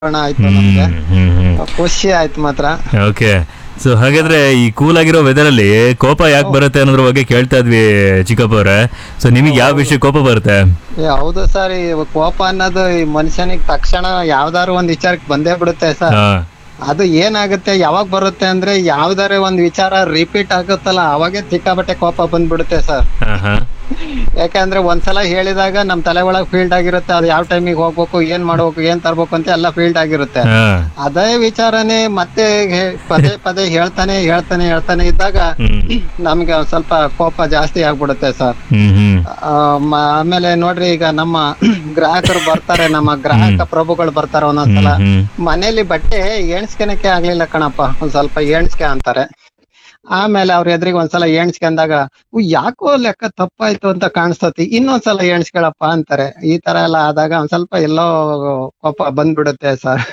ಕಾರಣ ಆಯ್ತು ನಮ್ಗೆ ಹ್ಮ್ ಹ್ಮ್ ಖುಷಿ ಆಯ್ತು ಮಾತ್ರ ಓಕೆ ಸೊ ಹಾಗಾದ್ರೆ ಈ ಕೂಲ್ ಆಗಿರೋ ವೆದರ್ ಅಲ್ಲಿ ಕೋಪ ಯಾಕೆ ಬರುತ್ತೆ ಅನ್ನೋದ್ರ ಬಗ್ಗೆ ಕೇಳ್ತಾ ಇದ್ವಿ ಚಿಕ್ಕಪ್ಪ ಅವ್ರೆ ಸೊ ನಿಮಗೆ ಯಾವ ವಿಷಯ ಕೋಪ ಬರುತ್ತೆ ಏ, ಹೌದು ಸರ್ ಈ ಕೋಪ ಅನ್ನೋದು ಈ ಮನುಷ್ಯನಿಗೆ ತಕ್ಷಣ ಯಾವ್ದಾರು ಒಂದ್ ವಿಚಾರಕ್ಕೆ ಬಂದೇ ಬಿಡುತ್ತೆ ಸರ್ ಹಾ ಅದು ಏನಾಗುತ್ತೆ ಯಾವಾಗ ಬರುತ್ತೆ ಅಂದ್ರೆ ಯಾವ್ದಾರೆ ಒಂದ್ ವಿಚಾರ ರಿಪೀಟ್ ಆಗುತ್ತಲ್ಲ ಅವಾಗೆ ಸಿಕ್ಕಾಬಟ್ಟೆ ಕೋಪ ಬಂದ್ಬಿಡುತ್ತೆ ಸರ್ ಹಾ ಹಾ ಯಾಕಂದ್ರೆ ಒಂದ್ಸಲ ಹೇಳಿದಾಗ ನಮ್ ತಲೆ ಒಳಗ್ ಫೀಲ್ಡ್ ಆಗಿರುತ್ತೆ ಅದು ಯಾವ ಟೈಮಿಗೆ ಹೋಗ್ಬೇಕು ಏನ್ ಮಾಡ್ಬೇಕು ಏನ್ ತರ್ಬೇಕು ಅಂತ ಎಲ್ಲ ಫೀಲ್ಡ್ ಆಗಿರುತ್ತೆ ಹಾ ಅದೇ ವಿಚಾರನೇ ಮತ್ತೆ ಹೇ- ಪದೇ ಪದೇ ಹೇಳ್ತಾನೆ ಹೇಳ್ತಾನೆ ಹೇಳ್ತಾನೆ ಇದ್ದಾಗ ಹ್ಮ್ ನಮ್ಗೆ ಒಂದ್ ಸ್ವಲ್ಪ ಕೋಪ ಜಾಸ್ತಿ ಆಗ್ಬಿಡುತ್ತೆ ಸರ್ ಹ್ಮ್ ಹ್ಮ್ ಆ, ಮ- ಆಮೇಲೆ ನೋಡ್ರಿ ಈಗ ನಮ್ಮ ಗ್ರಾಹಕರು ಬರ್ತಾರೆ ನಮ್ಮ ಗ್ರಾಹಕ ಪ್ರಭುಗಳು ಬರ್ತಾರೆ ಒಂದೊಂದ್ಸಲ ಹ್ಮ್ ಮನೇಲಿ ಬಟ್ಟೆ ಎಣ್ಸ್ಕೆನಕ್ಕೆ ಆಗ್ಲಿಲ್ಲ ಕಣಪ್ಪ ಒಂದ್ ಸ್ವಲ್ಪ ಎಣ್ಸ್ಕೆ ಅಂತಾರೆ ಆಮೇಲೆ ಅವ್ರ ಎದುರಿಗೆ ಒಂದ್ಸಲ ಎಣ್ಸ್ಕೊಂಡಾಗ ಉ, ಯಾಕೋ ಲೆಕ್ಕ ತಪ್ಪಾಯ್ತು ಅಂತ ಕಾಣಿಸ್ತತಿ ಇನ್ನೊಂದ್ಸಲ ಎಣ್ಸ್ಕೊಳಪ್ಪ ಅಂತಾರೆ ಈ ತರ ಎಲ್ಲ ಆದಾಗ ಒಂದ್ ಸ್ವಲ್ಪ ಎಲ್ಲೋ ಕೋಪ ಬಂದ್ಬಿಡುತ್ತೆ ಸರ್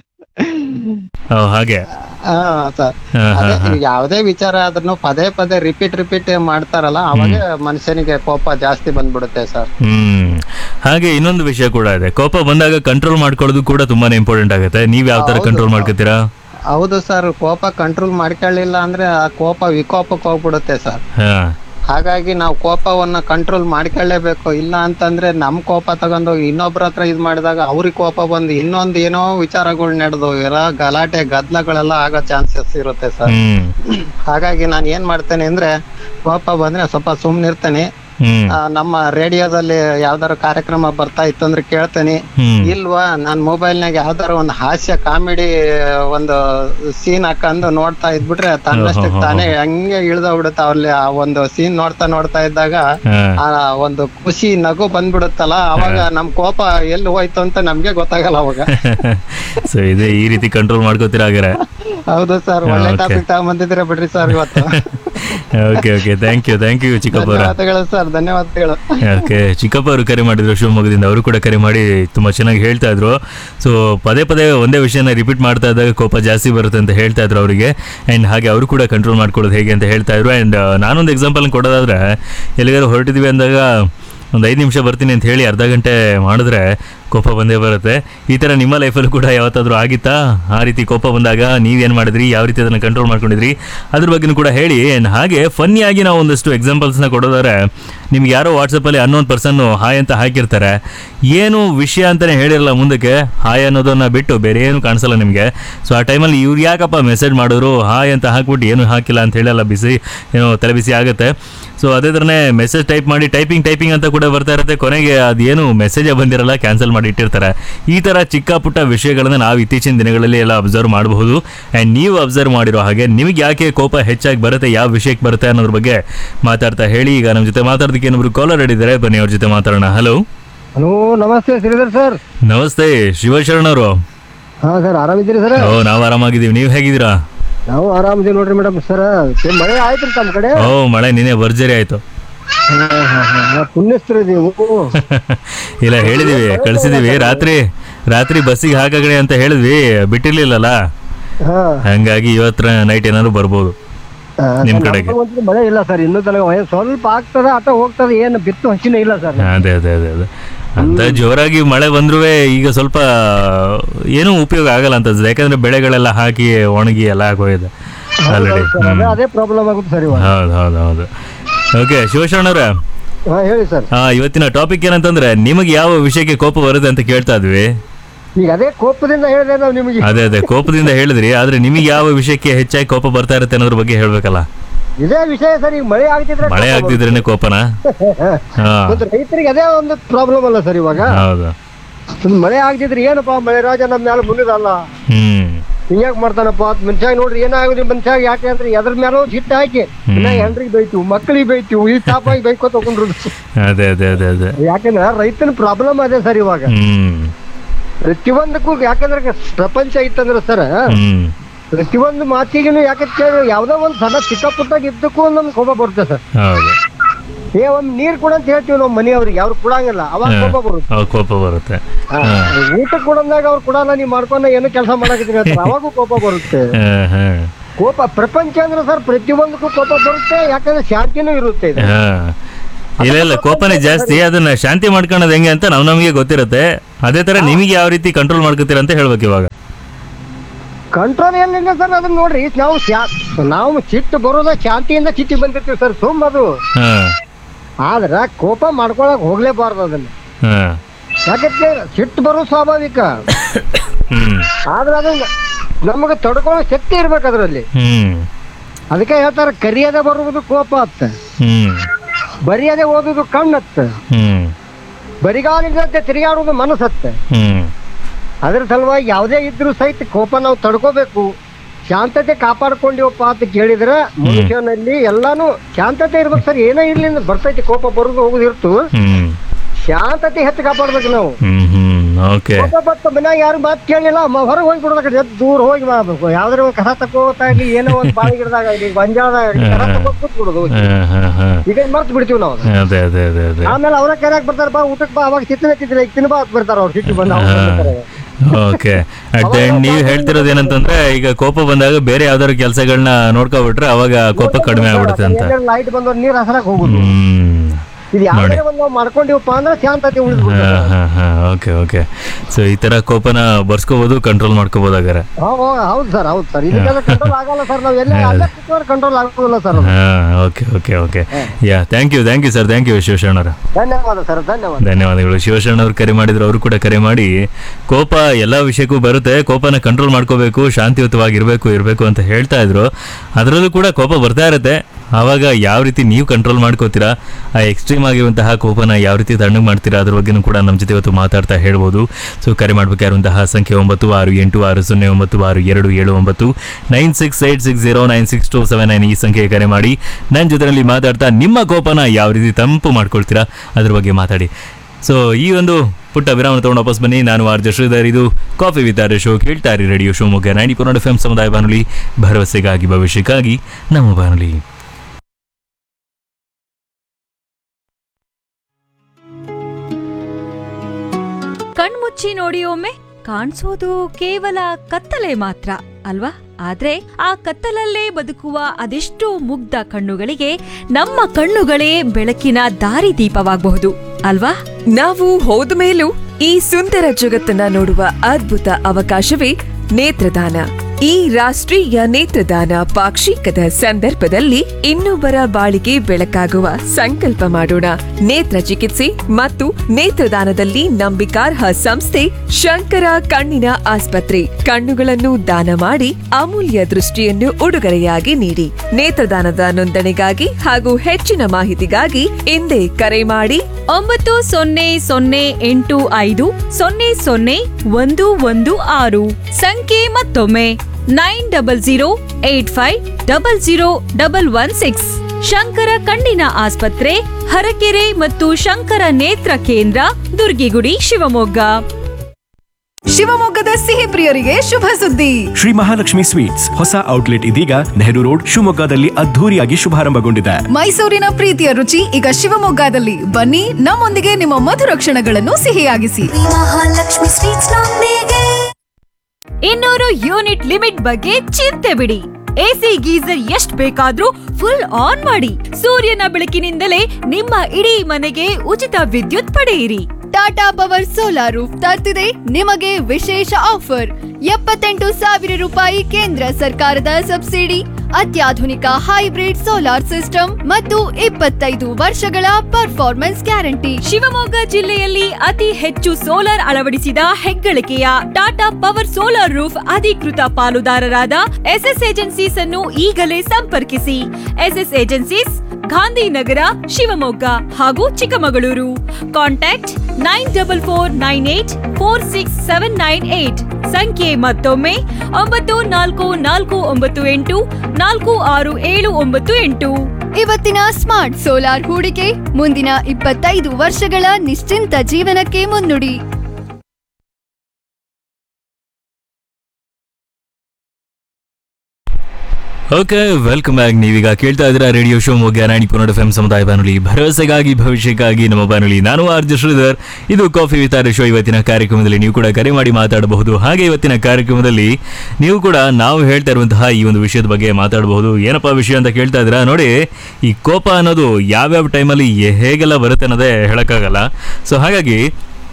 ಓ ಹಾಗೆ ಹಾ ಸರ್ ಹಾ ಹಾ ಅದೇ ಹಾ ಯಾವ್ದೇ ವಿಚಾರ ಆದ್ರೂ ಪದೇ ಪದೇ ರಿಪೀಟ್ ರಿಪೀಟ್ ಮಾಡ್ತಾರಲ್ಲ ಅವಾಗ ಮನುಷ್ಯನಿಗೆ ಕೋಪ ಜಾಸ್ತಿ ಬಂದ್ಬಿಡುತ್ತೆ ಸರ್ ಹ್ಮ್ ಹಾಗೆ ಇನ್ನೊಂದು ವಿಷಯ ಕೂಡ ಇದೆ ಕೋಪ ಬಂದಾಗ ಕಂಟ್ರೋಲ್ ಮಾಡ್ಕೊಳ್ಳೋದು ಕೂಡ ತುಂಬಾನೇ ಇಂಪಾರ್ಟೆಂಟ್ ಆಗುತ್ತೆ ನೀವ್ ಯಾವ ತರ ಹೌದು. ಕಂಟ್ರೋಲ್ ಮಾಡ್ಕೊತೀರಾ ಹೌದು ಸರ್ ಕೋಪ ಕಂಟ್ರೋಲ್ ಮಾಡ್ಕೊಳ್ಳಿಲ್ಲ ಅಂದ್ರೆ ಆ ಕೋಪ ವಿಕೋಪಕ್ಕೆ ಹೋಗ್ಬಿಡುತ್ತೆ ಸರ್ ಹಾ ಹಾಗಾಗಿ ನಾವು ಕೋಪವನ್ನ ಕಂಟ್ರೋಲ್ ಮಾಡ್ಕೊಳ್ಳೇಬೇಕು ಇಲ್ಲ ಅಂತಂದ್ರೆ ನಮ್ ಕೋಪ ತಗೊಂಡೋಗಿ ಇನ್ನೊಬ್ರ ಹತ್ರ ಇದ್ ಮಾಡಿದಾಗ ಅವ್ರಿಗೆ ಕೋಪ ಬಂದು ಇನ್ನೊಂದ್ ಏನೋ ವಿಚಾರಗಳು ನಡೆದು ಎಲ್ಲ ಗಲಾಟೆ ಗದ್ದಲಗಳೆಲ್ಲ ಆಗೋ ಚಾನ್ಸಸ್ ಇರುತ್ತೆ ಸರ್ ಹ್ಮ್ ಹಾಗಾಗಿ ನಾನು ಏನ್ ಮಾಡ್ತೇನೆ ಅಂದ್ರೆ ಕೋಪ ಬಂದ್ರೆ ಸ್ವಲ್ಪ ಸುಮ್ನಿರ್ತೇನೆ ಹ್ಮ್ ಆ, ನಮ್ಮ ರೇಡಿಯೋದಲ್ಲಿ ಯಾವ್ದಾರ ಕಾರ್ಯಕ್ರಮ ಬರ್ತಾ ಇತ್ತು ಅಂದ್ರೆ ಕೇಳ್ತೇನೆ ಹ್ಮ್ ಇಲ್ವಾ ನಾನ್ ಮೊಬೈಲ್ನಾಗ ಯಾವ್ದಾರ ಒಂದು ಹಾಸ್ಯ ಕಾಮಿಡಿ ಒಂದು ಸೀನ್ ಹಾಕೊಂಡು ನೋಡ್ತಾ ಇದ್ಬಿಟ್ರೆ ತನ್ನಷ್ಟಕ್ಕೆ ತಾನೇ ಹಂಗೆ ಇಳ್ದೋಗ್ಬಿಡುತ್ತೆ ಅವ್ರಲ್ಲಿ ಆ ಒಂದು ಸೀನ್ ನೋಡ್ತಾ ನೋಡ್ತಾ ಇದ್ದಾಗ ಹಾ ಆ ಒಂದು ಖುಷಿ ನಗು ಬಂದ್ಬಿಡುತ್ತಲ್ಲ ಅವಾಗ ನಮ್ ಕೋಪ ಎಲ್ಲಿ ಹೋಯ್ತು ಅಂತ ನಮ್ಗೆ ಗೊತ್ತಾಗಲ್ಲ ಅವಾಗ ಸೊ ಇದೆ ಈ ರೀತಿ ಕಂಟ್ರೋಲ್ ಮಾಡ್ಕೋತೀರಾ ಹಾಗಾರೆ ಹೌದು ಸರ್ ಒಳ್ಳೆ Okay. ಟಾಪಿಕ್ ತಗೊಂಬಂದಿದ್ದೀರಾ ಬಿಡ್ರಿ ಸರ್ ಇವತ್ತು okay okay thank you thank you ಚಿಕ್ಕಪ್ಪ ಅವರ ಧನ್ಯವಾದಗಳು ಸರ್ ಧನ್ಯವಾದಗಳು ಓಕೆ ಚಿಕ್ಕಪ್ಪ ಅವರು ಕರೆ ಮಾಡಿದ್ರು ಶಿವಮೊಗ್ಗದಿಂದ ಅವರು ಕೂಡ ಕರೆ ಮಾಡಿ ತುಂಬಾ ಚೆನ್ನಾಗಿ ಹೇಳ್ತಾ ಇದ್ರು ಸೊ ಪದೇ ಪದೇ ಒಂದೇ ವಿಷಯನ ರಿಪೀಟ್ ಮಾಡ್ತಾ ಇದ್ದಾಗ ಕೋಪ ಜಾಸ್ತಿ ಬರುತ್ತೆ ಅಂತ ಹೇಳ್ತಾ ಇದ್ರು ಅವರಿಗೆ ಆ್ಯಂಡ್ ಹಾಗೆ ಅವರು ಕೂಡ ಕಂಟ್ರೋಲ್ ಮಾಡ್ಕೊಳ್ಳೋದು ಹೇಗೆ ಅಂತ ಹೇಳ್ತಾ ಇದ್ರು ಆ್ಯಂಡ್ ನಾನೊಂದು ಎಕ್ಸಾಂಪಲ್ ಕೊಡೋದಾದ್ರೆ ಎಲ್ಲಿಗಾದ್ರು ಹೊರಟಿದ್ವಿ ಅಂದಾಗ ಒಂದು ಐದು ನಿಮಿಷ ಬರ್ತೀನಿ ಅಂತ ಹೇಳಿ ಅರ್ಧ ಗಂಟೆ ಮಾಡಿದ್ರೆ ಕೋಪ ಬಂದೇ ಬರುತ್ತೆ ಈ ಥರ ನಿಮ್ಮ ಲೈಫಲ್ಲೂ ಕೂಡ ಯಾವತ್ತಾದರೂ ಆಗಿತ್ತಾ ಆ ರೀತಿ ಕೋಪ ಬಂದಾಗ ನೀವೇನು ಮಾಡಿದ್ರಿ ಯಾವ ರೀತಿ ಅದನ್ನು ಕಂಟ್ರೋಲ್ ಮಾಡ್ಕೊಂಡಿದ್ರಿ ಅದ್ರ ಬಗ್ಗೆನೂ ಕೂಡ ಹೇಳಿ ಆ್ಯಂಡ್ ಹಾಗೆ ಫನ್ನಿಯಾಗಿ ನಾವು ಒಂದಷ್ಟು ಎಕ್ಸಾಂಪಲ್ಸ್ನ ಕೊಡೋದಾದ್ರೆ ನಿಮ್ಗೆ ಯಾರೋ ವಾಟ್ಸಪ್ಪಲ್ಲಿ ಹನ್ನೊಂದು ಪರ್ಸನ್ನು ಹಾಯ್ ಅಂತ ಹಾಕಿರ್ತಾರೆ ಏನು ವಿಷಯ ಅಂತಲೇ ಹೇಳಿರಲ್ಲ ಮುಂದಕ್ಕೆ ಹಾಯ್ ಅನ್ನೋದನ್ನ ಬಿಟ್ಟು ಬೇರೆ ಏನು ಕಾಣಿಸಲ್ಲ ನಿಮಗೆ ಸೊ ಆ ಟೈಮಲ್ಲಿ ಇವ್ರು ಯಾಕಪ್ಪ ಮೆಸೇಜ್ ಮಾಡಿದ್ರು ಹಾಯ್ ಅಂತ ಹಾಕ್ಬಿಟ್ಟು ಏನು ಹಾಕಿಲ್ಲ ಅಂತ ಹೇಳಲ್ಲ ಬಿಸಿ ಏನೋ ತಲೆ ಬಿಸಿ ಆಗುತ್ತೆ ಸೊ ಅದೇ ಥರನೇ ಮೆಸೇಜ್ ಟೈಪ್ ಮಾಡಿ ಟೈಪಿಂಗ್ ಟೈಪಿಂಗ್ ಅಂತ ಕೂಡ ಬರ್ತಾ ಇರುತ್ತೆ ಕೊನೆಗೆ ಅದೇನು ಮೆಸೇಜೇ ಬಂದಿರಲ್ಲ ಕ್ಯಾನ್ಸಲ್ ಮಾಡಿ ಇಟ್ಟಿರ್ತಾರೆ ಈ ಥರ ಚಿಕ್ಕ ಪುಟ್ಟ ವಿಷಯಗಳನ್ನ ನಾವು ಇತ್ತೀಚಿನ ದಿನಗಳಲ್ಲಿ ಎಲ್ಲ ಅಬ್ಸರ್ವ್ ಮಾಡಬಹುದು ಆ್ಯಂಡ್ ನೀವು ಅಬ್ಸರ್ವ್ ಮಾಡಿರೋ ಹಾಗೆ ನಿಮಗೆ ಯಾಕೆ ಕೋಪ ಹೆಚ್ಚಾಗಿ ಬರುತ್ತೆ ಯಾವ ವಿಷಯಕ್ಕೆ ಬರುತ್ತೆ ಅನ್ನೋದ್ರ ಬಗ್ಗೆ ಮಾತಾಡ್ತಾ ಹೇಳಿ ಈಗ ನಮ್ಮ ಜೊತೆ ಮಾತಾಡೋದಕ್ಕೆ ಇನ್ನೊಬ್ರು ಕಾಲರ್ ಹಿಡಿದ್ದಾರೆ ಬನ್ನಿ ಅವ್ರ ಜೊತೆ ಮಾತಾಡೋಣ ಹಲೋ ಹಲೋ ನಮಸ್ತೆ ಶ್ರೀಧರ್ ಸರ್ ನಮಸ್ತೆ ಶಿವಶರಣ್ ಅವರು ಹಾ ಸರ್ ಆರಾಮಿದ್ದೀರಿ ಸರ್ ಓ ನಾವು ಆರಾಮಾಗಿದ್ದೀವಿ ನೀವು ಹೇಗಿದ್ದೀರಾ ನಾವು ಆರಾಮಿದ್ದೀವಿ ನೋಡ್ರಿ ಮೇಡಮ್ ಸರ್ ಮಳೆ ಆಯ್ತ್ರಿ ತಮ್ಮ ಕಡೆ ಓ ಮಳೆ ನಿನ್ನೆ ಭರ್ಜರಿ ಆಯ್ತು ಪುಣ್ಯಸ್ತ್ರಿ ನೀವು ಇಲ್ಲ ಹೇಳಿದೀವಿ ಕಳ್ಸಿದೀವಿ ರಾತ್ರಿ ರಾತ್ರಿ ಬಸ್ಸಿಗೆ ಹಾಕಗಣೆ ಅಂತ ಹೇಳಿದ್ವಿ ಬಿಟ್ಟಿರ್ಲಿಲ್ಲಲ್ಲ ಹಾ ಹಂಗಾಗಿ ಇವತ್ತು ನೈಟ್ ಏನಾದ್ರು ಬರ್ಬೋದು ಆ, ನಿಮ್ ಸರ್, ಕಡೆಗೆ. ನಮ್ಮಂತೂ ಮಳೆ ಇಲ್ಲ ಸರ್ ಇನ್ನೂ ತನಕ ವಯ- ಸ್ವಲ್ಪ ಆಗ್ತದ ಆಟ ಹೋಗ್ತದ ಏನು ಬಿತ್ತು ಹಸಿನೇ ಇಲ್ಲ ಸರ್ ಅದೇ ಅದೇ ಅದೇ ಅದೇ ಅಂತ ಜೋರಾಗಿ ಮಳೆ ಬಂದ್ರೂ ಈಗ ಸ್ವಲ್ಪ ಏನೂ ಉಪಯೋಗ ಆಗಲ್ಲ ಅಂತ ಅನ್ಸುತ್ತೆ. ಯಾಕಂದ್ರೆ ಬೆಳೆಗಳೆಲ್ಲ ಹಾಕಿ ಒಣಗಿ ಎಲ್ಲ ಆಗೋಗಿದೆ ಆಲ್ರೆಡಿ ಸರ್, ಅದೇ ಅದೇ ಪ್ರಾಬ್ಲಮ್ ಆಗುತ್ತೆ ಸರ್ ಇವಾಗ ಹೌದು ಹೌದು ಹೌದು ಓಕೆ ಶಿವಶರಣ ಅವ್ರೆ ಹಾ ಹೇಳಿ ಸರ್ ಆ, ಇವತ್ತಿನ ಟಾಪಿಕ್ ಏನಂತಂದ್ರೆ ನಿಮಗೆ ಯಾವ ವಿಷಯಕ್ಕೆ ಕೋಪ ಬರುತ್ತೆ ಅಂತ ಕೇಳ್ತಾ ಇದ್ವಿ ಈಗ ಅದೇ ಕೋಪದಿಂದ ಹೇಳಿದೆ ನಾವು ನಿಮಗೆ ಅದೇ ಅದೇ ಕೋಪದಿಂದ ಹೇಳಿದ್ರಿ ಆದ್ರೆ ನಿಮಗೆ ಯಾವ ವಿಷಯಕ್ಕೆ ಹೆಚ್ಚಾಗಿ ಕೋಪ ಬರ್ತಾ ಇರುತ್ತೆ ಅನ್ನೋದ್ರ ಬಗ್ಗೆ ಹೇಳ್ಬೇಕಲ್ಲ ಇದೇ ವಿಷಯ ಸರ್ ಈಗ ಮಳೆ ಆಗ್ತಿದ್ರೆ ಮಳೆ ಆಗ್ತಿದ್ರೇನೆ ಕೋಪನ ಹಾ ಒಂದು ರೈತರಿಗೆ ಅದೇ ಒಂದು ಪ್ರಾಬ್ಲಮ್ ಅಲ್ಲ ಸರ್ ಇವಾಗ ಹೌದು ಒಂದು ಮಳೆ ಆಗ್ತಿದ್ರೆ ಏನಪ್ಪಾ ಮಳೆ ರಾಜ ನಮ್ಮ ಮೇಲೆ ಮುನಿದಲ್ಲ ಹ್ಮ್ ಹಿಂಗ್ಯಾಕ್ ಮಾಡ್ತಾನಪ್ಪ ಅಂತ ಮನುಷ್ಯಾಗ ನೋಡ್ರಿ ಏನಾಗುತ್ತೆ ಮನುಷ್ಯಾಗ ಯಾಕೆ ಅಂದ್ರೆ ಎದ್ರ ಮೇಲೆ ಹಿಟ್ಟು ಹಾಕಿ ಇನ್ನ ಹೆಂಡ್ರಿಗೆ ಬೈತೀವಿ ಮಕ್ಕಳಿಗೆ ಬೈತೀವಿ ಈ ತಾಪಾಗಿ ಬೈಕೋ ತಗೊಂಡ್ರು ಅದೇ ಅದೇ ಅದೇ ಅದೇ ಯಾಕಂದ್ರೆ ರೈತನ ಪ್ರಾಬ್ಲಮ್ ಅದೇ ಸರ್ ಇವಾಗ ಹ್ಮ್ ಪ್ರತಿಯೊಂದಕ್ಕೂ ಯಾಕಂದ್ರೆ ಪ್ರಪಂಚ ಇತ್ತಂದ್ರೆ ಸರ್ ಹ್ಮ್ ಪ್ರತಿಯೊಂದು ಮಾತಿಗೂ ಯಾಕಂತ ಯಾವ್ದೋ ಒಂದು ಸಣ್ಣ ಚಿಕ್ಕ ಪುಟ್ಟಾಗಿ ಇದ್ದಕ್ಕೂ ನಮ್ಗೆ ಕೋಪ ಬರುತ್ತೆ ಸರ್ ಹೌದು ಏ ಒಂದ್ ನೀರ್ ಕೊಡ ಅಂತ ಹೇಳ್ತೀವಿ ನಮ್ಮ ಮನೆಯವ್ರಿಗೆ ಅವ್ರು ಕೊಡಂಗಿಲ್ಲ ಅವಾಗ ಕೋಪ ಬರುತ್ತೆ ಅವಾಗ ಕೋಪ ಬರುತ್ತೆ ಊಟ ಕೊಡಂದಾಗ ಅವ್ರು ಕೊಡಲ್ಲ ನೀವು ಮಾಡ್ಕೊಂಡ ಏನು ಕೆಲಸ ಮಾಡಕಿದ್ರಿ ಅಂತ ಅವಾಗೂ ಕೋಪ ಬರುತ್ತೆ ಹಾ, ಹಾ. ಕೋಪ ಪ್ರಪಂಚ ಅಂದ್ರೆ ಸರ್ ಪ್ರತಿಯೊಂದಕ್ಕೂ ಕೋಪ ಬರುತ್ತೆ ಯಾಕಂದ್ರೆ ಶಾಂತಿನೂ ಇರುತ್ತೆ ಇದು. ಹಾ ಇಲ್ಲ ಇಲ್ಲ ಕೋಪನೇ ಜಾಸ್ತಿ ಅದನ್ನ ಶಾಂತಿ ಮಾಡ್ಕೊಳ್ಳೋದು ಹೆಂಗೆ ಅಂತ ನಾವು ನಮಗೆ ಗೊತ್ತಿರುತ್ತೆ ಅದೇ ತರ ನಿಮಗೆ ಯಾವ ರೀತಿ ಕಂಟ್ರೋಲ್ ಮಾಡ್ಕೋತೀರಾ ಅಂತ ಹೇಳ್ಬೇಕು ಇವಾಗ ಕಂಟ್ರೋಲ್ ಏನಿಲ್ಲ ಸರ್ ಅದನ್ನ ನೋಡ್ರಿ ನಾವು ಶಾ- ನಾವು ಸಿಟ್ಟು ಬರೋದ ಶಾಂತಿಯಿಂದ ಸಿಟ್ಟಿ ಬಂದಿರ್ತೀವಿ ಸರ್ ಸುಮ್ಮ ಅದು ಹಾ ಆದ್ರ ಕೋಪ ಮಾಡ್ಕೊಳಕ್ ಹೋಗ್ಲೇಬಾರ್ದು ಅದನ್ನ ಹಾ ಯಾಕಂದ್ರೆ ಸಿಟ್ಟು ಬರೋದು ಸ್ವಾಭಾವಿಕ ಹ್ಮ್ ಆದ್ರೆ ಅದನ್ನ ನಮಗೆ ತಡ್ಕೊಳ್ಳೋ ಶಕ್ತಿ ಇರ್ಬೇಕು ಅದರಲ್ಲಿ ಹ್ಮ್ ಅದಕ್ಕೆ ಹೇಳ್ತಾರೆ ಕರಿಯದೆ ಬರುವುದು ಕೋಪ ಅತ್ತ ಹ್ಮ್ ಬರಿಯದೆ ಓದುದು ಕಣ್ಣತ್ತ ಹ್ಮ್ ಬರಿಗಾಲಿನಂತೆ ತಿರುಗಾಡುವುದು ಮನಸ್ಸತ್ತ ಹ್ಮ್ ಅದ್ರ ಸಲುವಾಗಿ ಯಾವುದೇ ಇದ್ರೂ ಸಹಿತ ಕೋಪ ನಾವು ತಡ್ಕೋಬೇಕು ಶಾಂತತೆ ಕಾಪಾಡ್ಕೊಂಡಿವಪ್ಪ ಅಂತ ಕೇಳಿದ್ರೆ ಮನುಷ್ಯನಲ್ಲಿ ಎಲ್ಲಾನು ಶಾಂತತೆ ಇರ್ಬೇಕು ಸರ್ ಏನೋ ಇರ್ಲಿ ಅಂದ್ರೆ ಬರ್ತೈತಿ ಕೋಪ ಬರುದು ಹೋಗುದು ಇರ್ತು ಹ್ಮ್ ಶಾಂತತೆ ಹೆಚ್ಚು ಕಾಪಾಡ್ಬೇಕು ನಾವು ಹ್ಮ್ ಹ್ಮ್ ಓಕೆ ಕೋಪ ಬತ್ತ ಮನ್ಯಾಗ ಯಾರು ಮಾತು ಕೇಳಿಲ್ಲ ಹೊರಗೆ ಹೋಗಿ ಬಿಡೋದ ಕಡೆ ಎದ್ದು ದೂರ ಹೋಗಿ ಮಾಡ್ಬೇಕು ಯಾವ್ದಾರ ಒಂದು ಕಸ ತಕೋತಾ ಇರ್ಲಿ ಏನೋ ಒಂದು ಬಾಳಿ ಗಿಡದಾಗ ಇಲ್ಲಿ ಗೊಂಜಾಳದಾಗ ಇರ್ಲಿ, ಕಸ ತಗೋ ಕೂತ್ ಬಿಡೋದು ಹಾ ಹಾ ಹಾ ಈಗ ಮರ್ತು ಬಿಡ್ತೀವಿ ನಾವು ಅದನ್ನ. ಅದೇ ಅದೇ ಅದೇ ಅದೇ ಆಮೇಲೆ ಅವ್ರ ಕರೆಯಾಕ್ ಬರ್ತಾರ ಬಾ ಊಟಕ್ಕೆ ಬಾ ಅವಾಗ ಸಿಟ್ಟಿನ ತಿಂದ್ರೆ ಈಗ ತಿನ್ಬಾ ಅಂತ ಬರ್ತಾರ ಅವ್ರು ಸಿಟ್ಟು ಬಂದ ಓಕೆ ಅಟ್ ದ ಎಂಡ್ ನೀವು ಹೇಳ್ತಿರೋದು ಏನಂತಂದ್ರೆ ಈಗ ಕೋಪ ಬಂದಾಗ ಬೇರೆ ಯಾವ್ದಾದ್ರು ಕೆಲಸಗಳನ್ನ ನೋಡ್ಕೊಬಿಟ್ರೆ ಅವಾಗ ಕೋಪ ಕಡಿಮೆ ಆಗ್ಬಿಡುತ್ತೆ ಅಂತ ಲೈಟ್ ಬಂದವ್ರು ನೀರ್ ಹಸರಾಕ್ ಹೋಗುದು ಹ್ಮ್ ಇದು ಯಾವ್ದೇ ಒಂದು ನಾವು ಮಾಡ್ಕೊಂಡಿವಪ್ಪ ಅಂದ್ರೆ ಶಾಂತತೆ ಉಳಿದು ಹಾ ಹಾ ಹಾ ಓಕೆ ಓಕೆ ಸೊ ಈ ತರ ಕೋಪನ ಬರ್ಸ್ಕೋಬಹುದು ಕಂಟ್ರೋಲ್ ಮಾಡ್ಕೋಬಹುದು ಹಾಗಾರೆ ಹೌದು ಸರ್ ಹೌದು ಸರ್ ಇದಕ್ಕೆಲ್ಲ ಕಂಟ್ರೋಲ್ ಆಗಲ್ಲ ಸರ್ ನಾವು ಎಲ್ಲ ಅಲ್ಲೇ ಕೂತ್ಕೊಂಡ್ರೆ ಕಂಟ್ರೋಲ್ ಆಗೋದಿಲ್ಲ ಸರ್ ಅದು. ಹಾ okay okay okay yeah thank you thank you sir thank you ಶಿವಶರಣರ ಧನ್ಯವಾದ ಸರ್ ಧನ್ಯವಾದ ಧನ್ಯವಾದಗಳು ಶಿವಶರಣ ಅವ್ರು ಕರೆ ಮಾಡಿದ್ರು ಅವರು ಕೂಡ ಕರೆ ಮಾಡಿ ಕೋಪ ಎಲ್ಲ ವಿಷಯಕ್ಕೂ ಬರುತ್ತೆ ಕೋಪನ ಕಂಟ್ರೋಲ್ ಮಾಡ್ಕೋಬೇಕು ಶಾಂತಿಯುತವಾಗಿರ್ಬೇಕು ಇರಬೇಕು ಅಂತ ಹೇಳ್ತಾ ಇದ್ರು ಅದರಲ್ಲೂ ಕೂಡ ಕೋಪ ಬರ್ತಾ ಇರುತ್ತೆ ಆವಾಗ ಯಾವ ರೀತಿ ನೀವು ಕಂಟ್ರೋಲ್ ಮಾಡ್ಕೋತೀರಾ ಆ ಎಕ್ಸ್ಟ್ರೀಮ್ ಆಗಿರುವಂತಹ ಕೋಪನ ಯಾವ ರೀತಿ ತಣ್ಣಗೆ ಮಾಡ್ತೀರಾ ಅದ್ರ ಬಗ್ಗೆನೂ ಕೂಡ ನಮ್ಮ ಜೊತೆ ಇವತ್ತು ಮಾತಾಡ್ತಾ ಹೇಳ್ಬೋದು ಸೊ ಕರೆ ಮಾಡಬೇಕಾಗಿರುವಂತಹ ಸಂಖ್ಯೆ ಒಂಬತ್ತು ಆರು ಎಂಟು ಆರು ಸೊನ್ನೆ ಒಂಬತ್ತು ಆರು ಎರಡು ಏಳು ಒಂಬತ್ತು nine six eight six zero nine six two seven nine ಈ ಸಂಖ್ಯೆಗೆ ಕರೆ ಮಾಡಿ ನನ್ನ ಜೊತೆಯಲ್ಲಿ ಮಾತಾಡ್ತಾ ನಿಮ್ಮ ಕೋಪನ ಯಾವ ರೀತಿ ತಂಪು ಮಾಡ್ಕೊಳ್ತೀರಾ ಅದ್ರ ಬಗ್ಗೆ ಮಾತಾಡಿ ಸೊ ಈ ಒಂದು ಪುಟ್ಟ ವಿರಾಮ ತಗೊಂಡು ವಾಪಸ್ ಬನ್ನಿ ನಾನು ಆರ್ ಜೆ ಶ್ರೀಧರ್ ಇದು ಕಾಫಿ ವಿತ್ ಆರ್ ಶೋ ಕೇಳ್ತಾ ಇರಿ ರೇಡಿಯೋ ಶಿವಮೊಗ್ಗ ನೈಂಟಿ ಪೊನ್ನಡ ಎಫ್ ಎಂ ಸಮುದಾಯ ಬಾನುಲಿ ಭರವಸೆಗಾಗಿ ಭವಿಷ್ಯಕ್ಕಾಗಿ ನಮ್ಮ ಬಾನುಲಿ ಕಣ್ಮುಚ್ಚಿ ನೋಡಿ ಒಮ್ಮೆ ಕಾಣಿಸೋದು ಕೇವಲ ಕತ್ತಲೆ ಮಾತ್ರ ಅಲ್ವಾ ಆದ್ರೆ ಆ ಕತ್ತಲಲ್ಲೇ ಬದುಕುವ ಅದೆಷ್ಟೋ ಮುಗ್ಧ ಕಣ್ಣುಗಳಿಗೆ ನಮ್ಮ ಕಣ್ಣುಗಳೇ ಬೆಳಕಿನ ದಾರಿದೀಪವಾಗಬಹುದು ಅಲ್ವಾ ನಾವು ಹೋದ ಮೇಲೂ ಈ ಸುಂದರ ಜಗತ್ತನ್ನ ನೋಡುವ ಅದ್ಭುತ ಅವಕಾಶವೇ ನೇತ್ರದಾನ ಈ ರಾಷ್ಟ್ರೀಯ ನೇತ್ರದಾನ ಪಾಕ್ಷಿಕದ ಸಂದರ್ಭದಲ್ಲಿ ಇನ್ನೊಬ್ಬರ ಬಾಳಿಗೆ ಬೆಳಕಾಗುವ ಸಂಕಲ್ಪ ಮಾಡೋಣ ನೇತ್ರ ಚಿಕಿತ್ಸೆ ಮತ್ತು ನೇತ್ರದಾನದಲ್ಲಿ ನಂಬಿಕಾರ್ಹ ಸಂಸ್ಥೆ ಶಂಕರ ಕಣ್ಣಿನ ಆಸ್ಪತ್ರೆ ಕಣ್ಣುಗಳನ್ನು ದಾನ ಮಾಡಿ ಅಮೂಲ್ಯ ದೃಷ್ಟಿಯನ್ನು ಉಡುಗೊರೆಯಾಗಿ ನೀಡಿ ನೇತ್ರದಾನದ ನೋಂದಣಿಗಾಗಿ ಹಾಗೂ ಹೆಚ್ಚಿನ ಮಾಹಿತಿಗಾಗಿ ಹಿಂದೆ ಕರೆ ಮಾಡಿ ಒಂಬತ್ತು ಸೊನ್ನೆ ಸೊನ್ನೆ ಎಂಟು ಐದು ಸೊನ್ನೆ ಸೊನ್ನೆ ಒಂದು ಒಂದು ಆರು ಸಂಖ್ಯೆ ಮತ್ತೊಮ್ಮೆ nine double zero eight five double zero double one six Shankara ಕಣ್ಣಿನ ಆಸ್ಪತ್ರೆ ಹರಕೆರೆ ಮತ್ತು ಶಂಕರ ನೇತ್ರ ಕೇಂದ್ರ ದುರ್ಗಿಗುಡಿ ಶಿವಮೊಗ್ಗ ಶಿವಮೊಗ್ಗದ ಸಿಹಿ ಪ್ರಿಯರಿಗೆ ಶುಭ ಸುದ್ದಿ ಶ್ರೀ ಮಹಾಲಕ್ಷ್ಮಿ ಸ್ವೀಟ್ಸ್ ಹೊಸ ಔಟ್ಲೆಟ್ ಇದೀಗ ನೆಹರು ರೋಡ್ ಶಿವಮೊಗ್ಗದಲ್ಲಿ ಅದ್ಧೂರಿಯಾಗಿ ಶುಭಾರಂಭಗೊಂಡಿದೆ ಮೈಸೂರಿನ ಪ್ರೀತಿಯ ರುಚಿ ಈಗ ಶಿವಮೊಗ್ಗದಲ್ಲಿ ಬನ್ನಿ ನಮ್ಮೊಂದಿಗೆ ನಿಮ್ಮ ಮಧುರ ಕ್ಷಣಗಳನ್ನು ಸಿಹಿಯಾಗಿಸಿ ಮಹಾಲಕ್ಷ್ಮಿ ಸ್ವೀಟ್ಸ್ ನೊಂದಿಗೆ ಇನ್ನೂರು ಯೂನಿಟ್ ಲಿಮಿಟ್ ಬಗ್ಗೆ ಚಿಂತೆ ಬಿಡಿ ಎಸಿ ಗೀಸರ್ ಎಷ್ಟ್ ಬೇಕಾದ್ರೂ ಫುಲ್ ಆನ್ ಮಾಡಿ ಸೂರ್ಯನ ಬೆಳಕಿನಿಂದಲೇ ನಿಮ್ಮ ಇಡೀ ಮನೆಗೆ ಉಚಿತ ವಿದ್ಯುತ್ ಪಡೆಯಿರಿ ಟಾಟಾ ಪವರ್ ಸೋಲಾರ್ ರೂಫ್ ತರ್ತಿದೆ ನಿಮಗೆ ವಿಶೇಷ ಆಫರ್ ಎಪ್ಪತ್ತೆಂಟು ಸಾವಿರ ರೂಪಾಯಿ ಕೇಂದ್ರ ಸರ್ಕಾರದ ಸಬ್ಸಿಡಿ ಅತ್ಯಾಧುನಿಕ ಹೈಬ್ರಿಡ್ ಸೋಲಾರ್ ಸಿಸ್ಟಮ್ ಮತ್ತು ಇಪ್ಪತ್ತೈದು ವರ್ಷಗಳ ಪರ್ಫಾರ್ಮೆನ್ಸ್ ಗ್ಯಾರಂಟಿ ಶಿವಮೊಗ್ಗ ಜಿಲ್ಲೆಯಲ್ಲಿ ಅತಿ ಹೆಚ್ಚು ಸೋಲಾರ್ ಅಳವಡಿಸಿದ ಹೆಗ್ಗಳಿಕೆಯ ಟಾಟಾ ಪವರ್ ಸೋಲಾರ್ ರೂಫ್ ಅಧಿಕೃತ ಪಾಲುದಾರರಾದ ಎಸ್ಎಸ್ ಏಜೆನ್ಸೀಸ್ ಅನ್ನು ಈಗಲೇ ಸಂಪರ್ಕಿಸಿ ಎಸ್ಎಸ್ ಏಜೆನ್ಸೀಸ್ ಗಾಂಧಿನಗರ ಶಿವಮೊಗ್ಗ ಹಾಗೂ Chikkamagaluru contact nine double four nine eight four six seven nine eight ಸಂಖ್ಯೆ ಮತ್ತೊಮ್ಮೆ ಒಂಬತ್ತು ನಾಲ್ಕು ನಾಲ್ಕು ಒಂಬತ್ತು ಎಂಟು ನಾಲ್ಕು ಆರು ಏಳು ಒಂಬತ್ತು ಎಂಟು ಇವತ್ತಿನ ಸ್ಮಾರ್ಟ್ ಸೋಲಾರ್ ಹೂಡಿಕೆ ಮುಂದಿನ ಇಪ್ಪತ್ತೈದು ವರ್ಷಗಳ ನಿಶ್ಚಿಂತ ಜೀವನಕ್ಕೆ ಮುನ್ನುಡಿ ಓಕೆ ವೆಲ್ಕಮ್ ಬ್ಯಾಕ್ ನೀವೀಗ ಕೇಳ್ತಾ ಇದ್ದೀರಾ ರೇಡಿಯೋ ಶಿವಮೊಗ್ಗ ನಾಡಿ ಪುನಡ್ ಎಫ್ ಸಮುದಾಯ ಬಾನುಲಿ ಭರವಸೆಗಾಗಿ ಭವಿಷ್ಯಕ್ಕಾಗಿ ನಮ್ಮ ಬಾನುಲಿ ನಾನು ಆರ್ ಜೆ ಶ್ರೀಧರ್ ಇದು ಕಾಫಿ ವಿತಾರ ಶೋ ಇವತ್ತಿನ ಕಾರ್ಯಕ್ರಮದಲ್ಲಿ ನೀವು ಕೂಡ ಕರೆ ಮಾಡಿ ಮಾತಾಡಬಹುದು ಹಾಗೆ ಇವತ್ತಿನ ಕಾರ್ಯಕ್ರಮದಲ್ಲಿ ನೀವು ಕೂಡ ನಾವು ಹೇಳ್ತಾ ಇರುವಂತಹ ಈ ಒಂದು ವಿಷಯದ ಬಗ್ಗೆ ಮಾತಾಡಬಹುದು ಏನಪ್ಪಾ ವಿಷಯ ಅಂತ ಕೇಳ್ತಾ ಇದ್ದೀರಾ ನೋಡಿ ಈ ಕೋಪ ಅನ್ನೋದು ಯಾವ್ಯಾವ ಟೈಮಲ್ಲಿ ಹೇಗೆಲ್ಲ ಬರುತ್ತೆ ಅನ್ನೋದೇ ಹೇಳೋಕ್ಕಾಗಲ್ಲ ಸೊ ಹಾಗಾಗಿ